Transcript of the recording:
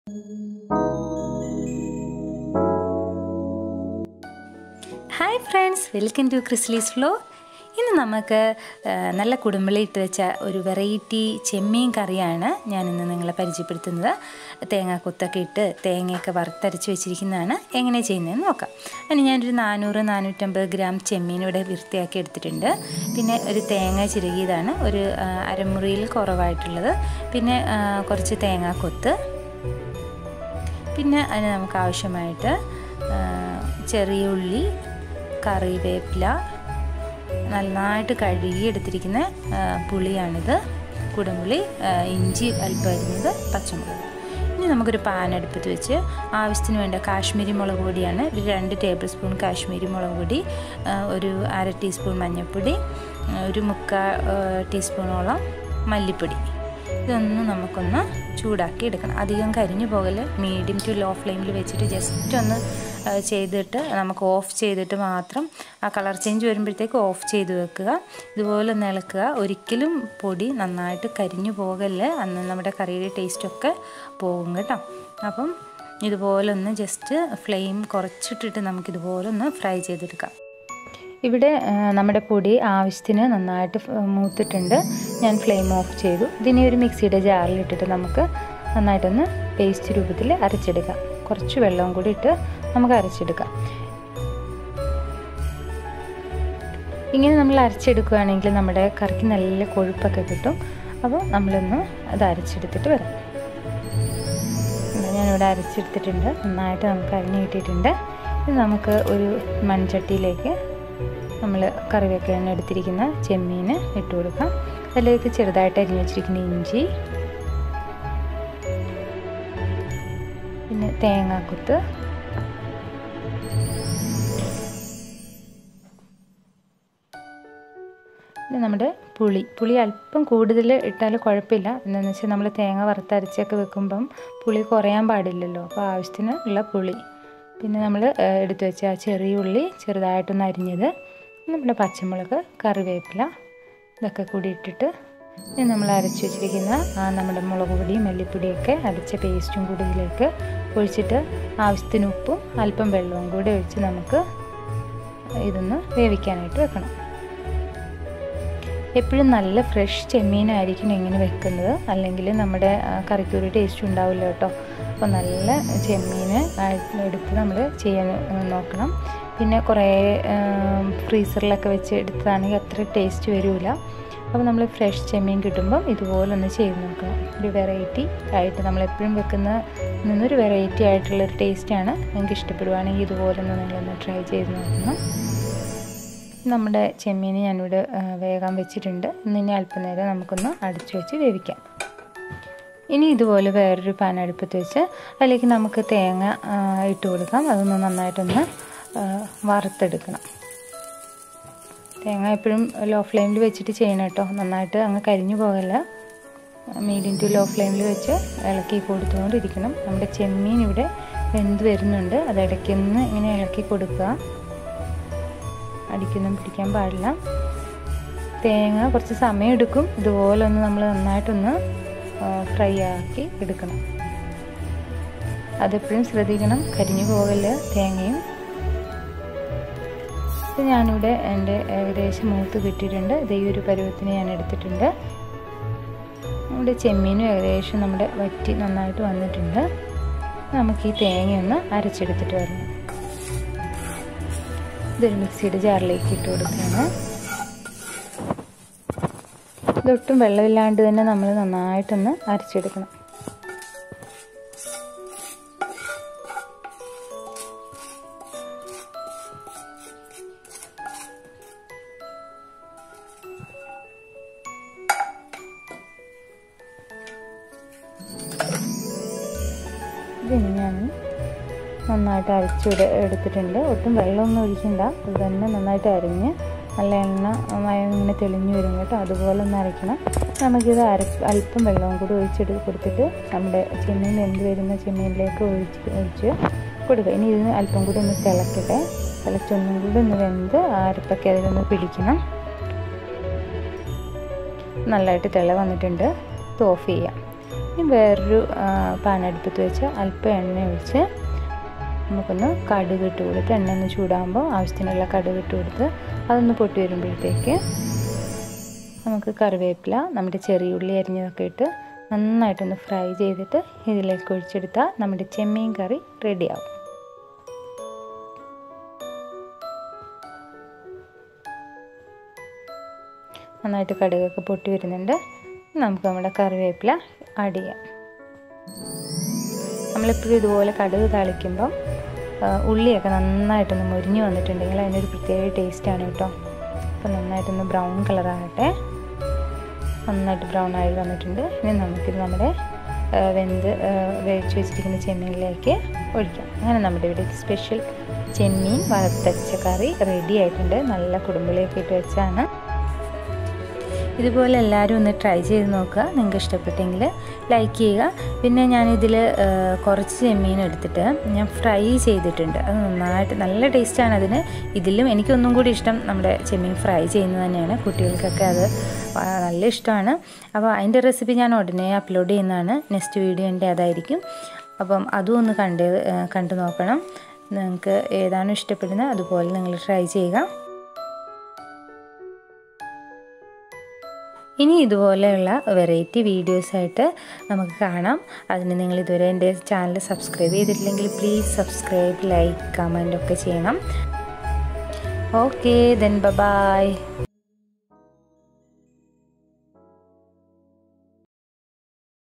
hi friends welcome to ക്രിസ്ലീസ് flow ഇന്ന് നമുക്ക് ആ, നല്ല കുടുംബളി ഇട്ട് വെച്ച ഒരു വെറൈറ്റി ചെമ്മീൻ കറിയാണ് ഞാൻ ഇന്ന് നിങ്ങളെ പരിചയപ്പെടുത്തുന്നത് തേങ്ങാക്കൊത്തൊക്കെ ഇട്ട് തേങ്ങയൊക്കെ വറുത്തരച്ച് വെച്ചിരിക്കുന്നതാണ് എങ്ങനെ ചെയ്യുന്നതെന്ന് നോക്കാം അതിന് ഞാനൊരു നാനൂറ് നാനൂറ്റമ്പത് ഗ്രാം ചെമ്മീൻ ഇവിടെ വൃത്തിയാക്കി എടുത്തിട്ടുണ്ട് പിന്നെ ഒരു തേങ്ങ ചിരകിയതാണ് ഒരു ആ, അരമുറിയിൽ കുറവായിട്ടുള്ളത് പിന്നെ ആ, കുറച്ച് തേങ്ങാക്കൊത്ത് പിന്നെ അതിന് നമുക്ക് ആവശ്യമായിട്ട് ആ, ചെറിയ ഉള്ളി കറിവേപ്പില നന്നായിട്ട് കഴുകി എടുത്തിരിക്കുന്ന ആ, പുളിയാണിത് കുടംപുളി ആ, ഇഞ്ചി അല്പം അരിഞ്ഞത് പച്ചമുളക് ഇനി നമുക്കൊരു പാൻ അടുപ്പത്ത് വെച്ച് ആവശ്യത്തിന് വേണ്ട കാശ്മീരി മുളക് പൊടിയാണ് ഒരു രണ്ട് ടേബിൾ സ്പൂൺ കാശ്മീരി മുളക് പൊടി ആ, ഒരു അര ടീസ്പൂൺ മഞ്ഞൾപ്പൊടി ആ, ഒരു മുക്കാൽ ആ, ടീസ്പൂണോളം മല്ലിപ്പൊടി ഇതൊന്ന് നമുക്കൊന്ന് ചൂടാക്കി എടുക്കണം അധികം കരിഞ്ഞു പോകല് മീഡിയം ടു ലോ ഫ്ലെയിമിൽ വെച്ചിട്ട് ജസ്റ്റ് ഒന്ന് ആ, ചെയ്തിട്ട് നമുക്ക് ഓഫ് ചെയ്തിട്ട് മാത്രം ആ കളർ ചേഞ്ച് വരുമ്പോഴത്തേക്ക് ഓഫ് ചെയ്ത് വെക്കുക ഇതുപോലെ ഒന്ന് ഇളക്കുക ഒരിക്കലും പൊടി നന്നായിട്ട് കരിഞ്ഞു പോകല്ലേ അന്ന് നമ്മുടെ കറിയുടെ ടേസ്റ്റൊക്കെ പോകും കേട്ടോ അപ്പം ഇതുപോലെ ഒന്ന് ജസ്റ്റ് ഫ്ലെയിം കുറച്ചിട്ടിട്ട് നമുക്കിതുപോലെ ഒന്ന് ഫ്രൈ ചെയ്തെടുക്കാം ഇവിടെ ആ, നമ്മുടെ പൊടി ആവശ്യത്തിന് നന്നായിട്ട് ഫ്- മൂത്തിട്ടുണ്ട് ഞാൻ ഫ്ലെയിം ഓഫ് ചെയ്തു ഇതിനെ ഒരു മിക്സിയുടെ ജാറിലിട്ടിട്ട് നമുക്ക് നന്നായിട്ടൊന്ന് പേസ്റ്റ് രൂപത്തിൽ അരച്ചെടുക്കാം കുറച്ച് വെള്ളവും കൂടി ഇട്ട് നമുക്ക് അരച്ചെടുക്കാം ഇങ്ങനെ നമ്മൾ അരച്ചെടുക്കുകയാണെങ്കിൽ നമ്മുടെ കറിക്ക് നല്ല കൊഴുപ്പൊക്കെ കിട്ടും അപ്പോൾ നമ്മളൊന്ന് അത് അരച്ചെടുത്തിട്ട് വരാം ഞാനിവിടെ അരച്ചെടുത്തിട്ടുണ്ട് നന്നായിട്ട് നമുക്ക് അരിഞ്ഞ് കിട്ടിയിട്ടുണ്ട് ഇത് നമുക്ക് ഒരു മൺചട്ടിയിലേക്ക് നമ്മൾ കറി വെക്കാൻ എടുത്തിരിക്കുന്ന ചെമ്മീൻ ഇട്ട് കൊടുക്കാം അതിലേക്ക് ചെറുതായിട്ട് അരിഞ്ഞ് വെച്ചിരിക്കുന്ന ഇഞ്ചി പിന്നെ തേങ്ങാക്കുത്ത് പിന്നെ നമ്മുടെ പുളി പുളി അല്പം കൂടുതൽ ഇട്ടാൽ കുഴപ്പമില്ല എന്താണെന്ന് വെച്ചാൽ നമ്മൾ തേങ്ങ വറുത്തരച്ചൊക്കെ വെക്കുമ്പം പുളി കുറയാൻ പാടില്ലല്ലോ അപ്പോൾ ആവശ്യത്തിന് ഉള്ള പുളി പിന്നെ നമ്മൾ എടുത്തു വെച്ച ആ ചെറിയ ഉള്ളി ചെറുതായിട്ടൊന്ന് അരിഞ്ഞത് നമ്മുടെ പച്ചമുളക് കറിവേപ്പില ഇതൊക്കെ കൂടി ഇട്ടിട്ട് ഇനി നമ്മൾ അരച്ച് വെച്ചിരിക്കുന്ന ആ നമ്മുടെ മുളക് പൊടിയും മല്ലിപ്പൊടിയൊക്കെ അരച്ച പേസ്റ്റും കൂടി ഇതിലേക്ക് ഒഴിച്ചിട്ട് ആവശ്യത്തിന് ഉപ്പും അല്പം വെള്ളവും കൂടി ഒഴിച്ച് നമുക്ക് ഇതൊന്ന് വേവിക്കാനായിട്ട് വെക്കണം എപ്പോഴും നല്ല ഫ്രഷ് ചെമ്മീനായിരിക്കണം ഇങ്ങനെ വെക്കുന്നത് അല്ലെങ്കിൽ നമ്മുടെ ആ, കറിക്ക് ഒരു ടേസ്റ്റ് ഉണ്ടാവില്ല കേട്ടോ അപ്പോൾ നല്ല ചെമ്മീൻ എടുത്ത് നമ്മൾ ചെയ്യാൻ ആ, നോക്കണം പിന്നെ കുറേ ഫ്രീസറിലൊക്കെ വെച്ച് എടുത്തതാണെങ്കിൽ അത്ര ടേസ്റ്റ് വരില്ല അപ്പോൾ നമ്മൾ ഫ്രഷ് ചെമ്മീൻ കിട്ടുമ്പം ഇതുപോലെ ഒന്ന് ചെയ്ത് നോക്കണം ഒരു വെറൈറ്റി ആയിട്ട് നമ്മൾ എപ്പോഴും വെക്കുന്ന നിന്നൊരു വെറൈറ്റി ആയിട്ടുള്ളൊരു ടേസ്റ്റാണ് നിങ്ങൾക്ക് ഇഷ്ടപ്പെടുവാണെങ്കിൽ ഇതുപോലെ ഒന്ന് നിങ്ങളൊന്ന് ട്രൈ ചെയ്ത് നോക്കണം നമ്മുടെ ചെമ്മീൻ ഞാനിവിടെ ആ, വേകാൻ വെച്ചിട്ടുണ്ട് ഇനി അല്പനേരം നമുക്കൊന്ന് അടച്ചു വെച്ച് വേവിക്കാം ഇനി ഇതുപോലെ വേറൊരു പാൻ അടുപ്പത്ത് വെച്ച് അതിലേക്ക് നമുക്ക് തേങ്ങ ആ, ഇട്ട് കൊടുക്കാം അതൊന്ന് നന്നായിട്ടൊന്ന് ആ, വറുത്തെടുക്കണം തേങ്ങ എപ്പോഴും ലോ ഫ്ലെയിമിൽ വെച്ചിട്ട് ചെയ്യണം കേട്ടോ നന്നായിട്ട് അങ്ങ് കരിഞ്ഞു പോകല്ല മീഡിയം ടു ലോ ഫ്ലെയിമിൽ വെച്ച് ഇളക്കി കൊടുത്തുകൊണ്ടിരിക്കണം നമ്മുടെ ചെമ്മീൻ ഇവിടെ വെന്ത് വരുന്നുണ്ട് അത് ഇടയ്ക്കൊന്ന് ഇങ്ങനെ ഇളക്കി കൊടുക്കുക അടിക്കൊന്നും പിടിക്കാൻ പാടില്ല തേങ്ങ കുറച്ച് സമയം എടുക്കും ഇതുപോലെ ഒന്ന് നമ്മൾ നന്നായിട്ടൊന്ന് ഫ്രൈ ആക്കി എടുക്കണം അതെപ്പോഴും ശ്രദ്ധിക്കണം കരിഞ്ഞു പോകല് തേങ്ങയും ഇത് ഞാനിവിടെ എൻ്റെ ഏകദേശം മൂത്ത് കിട്ടിയിട്ടുണ്ട് ഇത് ഈ ഒരു പരുവത്തിന് ഞാൻ എടുത്തിട്ടുണ്ട് നമ്മുടെ ചെമ്മീനും ഏകദേശം നമ്മുടെ വറ്റി നന്നായിട്ട് വന്നിട്ടുണ്ട് നമുക്ക് ഈ തേങ്ങയൊന്ന് അരച്ചെടുത്തിട്ട് വരണം ഇതൊരു മിക്സിയുടെ ജാറിലേക്ക് ഇട്ട് കൊടുക്കുകയാണ് ഇതൊട്ടും വെള്ളമില്ലാണ്ട് തന്നെ നമ്മൾ നന്നായിട്ടൊന്ന് അരച്ചെടുക്കണം ഇതിന് ഞാൻ നന്നായിട്ട് അരച്ചിട എടുത്തിട്ടുണ്ട് ഒട്ടും വെള്ളമൊന്നും ഒഴിക്കണ്ട അത് തന്നെ നന്നായിട്ട് അരിഞ്ഞ് നല്ല എണ്ണ മയം ഇങ്ങനെ തെളിഞ്ഞു വരും കേട്ടോ അതുപോലെ ഒന്ന് അരയ്ക്കണം നമുക്കിത് അര അല്പം വെള്ളവും കൂടി ഒഴിച്ചെടുത്ത് കൊടുത്തിട്ട് നമ്മുടെ ചെമ്മീൻ വെന്ത് വരുന്ന ചെമ്മീനിലേക്ക് ഒഴിച്ച് ഒഴിച്ച് കൊടുക്കുക ഇനി ഇതിന് അല്പം കൂടി ഒന്ന് തിളക്കട്ടെ തിളച്ചൊന്നും കൂടി ഒന്ന് വെന്ത് ആ അരപ്പൊക്കെ അതിലൊന്ന് പിടിക്കണം നല്ലതായിട്ട് തിള വന്നിട്ടുണ്ട് ഇത് ഓഫ് ചെയ്യാം ഇനി വേറൊരു പാൻ അടുപ്പത്ത് വെച്ച് അല്പം എണ്ണ ഒഴിച്ച് നമുക്കൊന്ന് കടുക് ഇട്ട് കൊടുത്ത് എണ്ണ ഒന്ന് ചൂടാകുമ്പോൾ ആവശ്യത്തിനുള്ള കടുക് ഇട്ട് കൊടുത്ത് അതൊന്ന് പൊട്ടി വരുമ്പോഴത്തേക്ക് നമുക്ക് കറിവേപ്പില നമ്മുടെ ചെറിയ ഉള്ളി അരിഞ്ഞതൊക്കെ ഇട്ട് നന്നായിട്ടൊന്ന് ഫ്രൈ ചെയ്തിട്ട് ഇതിലേക്ക് ഒഴിച്ചെടുത്താൽ നമ്മുടെ ചെമ്മീൻ കറി റെഡിയാവും നന്നായിട്ട് കടുകൊക്കെ പൊട്ടി വരുന്നുണ്ട് നമുക്ക് നമ്മുടെ കറിവേപ്പില ആഡ് ചെയ്യാം നമ്മളിപ്പോഴും ഇതുപോലെ കടുക് താളിക്കുമ്പം ഉള്ളിയൊക്കെ നന്നായിട്ടൊന്ന് മുരിഞ്ഞു വന്നിട്ടുണ്ടെങ്കിൽ അതിനൊരു പ്രത്യേക ടേസ്റ്റാണ് കേട്ടോ അപ്പോൾ നന്നായിട്ടൊന്ന് ബ്രൗൺ കളറാകട്ടെ നന്നായിട്ട് ബ്രൗൺ ആയി വന്നിട്ടുണ്ട് ഇനി നമുക്കിത് നമ്മുടെ വെന്ത് വേവിച്ച് വെച്ചിരിക്കുന്ന ചെമ്മീനിലേക്ക് ഒഴിക്കാം അങ്ങനെ നമ്മുടെ ഇവിടെ സ്പെഷ്യൽ ചെമ്മീൻ വറുത്തരച്ച കറി റെഡി ആയിട്ടുണ്ട് നല്ല കുടുംബിലേക്ക് ഇട്ട് വെച്ചാണ് ഇതുപോലെ എല്ലാവരും ഒന്ന് ട്രൈ ചെയ്ത് നോക്കുക നിങ്ങൾക്ക് ഇഷ്ടപ്പെട്ടെങ്കിൽ ലൈക്ക് ചെയ്യുക പിന്നെ ഞാനിതിൽ കുറച്ച് ചെമ്മീൻ എടുത്തിട്ട് ഞാൻ ഫ്രൈ ചെയ്തിട്ടുണ്ട് അത് നന്നായിട്ട് നല്ല ടേസ്റ്റാണ് അതിന് ഇതിലും എനിക്കൊന്നും കൂടി ഇഷ്ടം നമ്മുടെ ചെമ്മീൻ ഫ്രൈ ചെയ്യുന്നത് തന്നെയാണ് കുട്ടികൾക്കൊക്കെ അത് നല്ല ഇഷ്ടമാണ് അപ്പോൾ അതിൻ്റെ റെസിപ്പി ഞാൻ ഉടനെ അപ്ലോഡ് ചെയ്യുന്നതാണ് നെക്സ്റ്റ് വീഡിയോ എൻ്റെ അതായിരിക്കും അപ്പം അതും ഒന്ന് കണ്ട് കണ്ടു നോക്കണം നിങ്ങൾക്ക് ഏതാണോ ഇഷ്ടപ്പെടുന്നത് അതുപോലെ നിങ്ങൾ ട്രൈ ചെയ്യുക ഇനി ഇതുപോലെയുള്ള വെറൈറ്റി വീഡിയോസായിട്ട് നമുക്ക് കാണാം അതിന് നിങ്ങൾ ഇതുവരെ എൻ്റെ ചാനൽ സബ്സ്ക്രൈബ് ചെയ്തിട്ടില്ലെങ്കിൽ പ്ലീസ് സബ്സ്ക്രൈബ് ലൈക്ക് കമൻ്റ് ഒക്കെ ചെയ്യണം ഓക്കെ ദെൻ ബൈ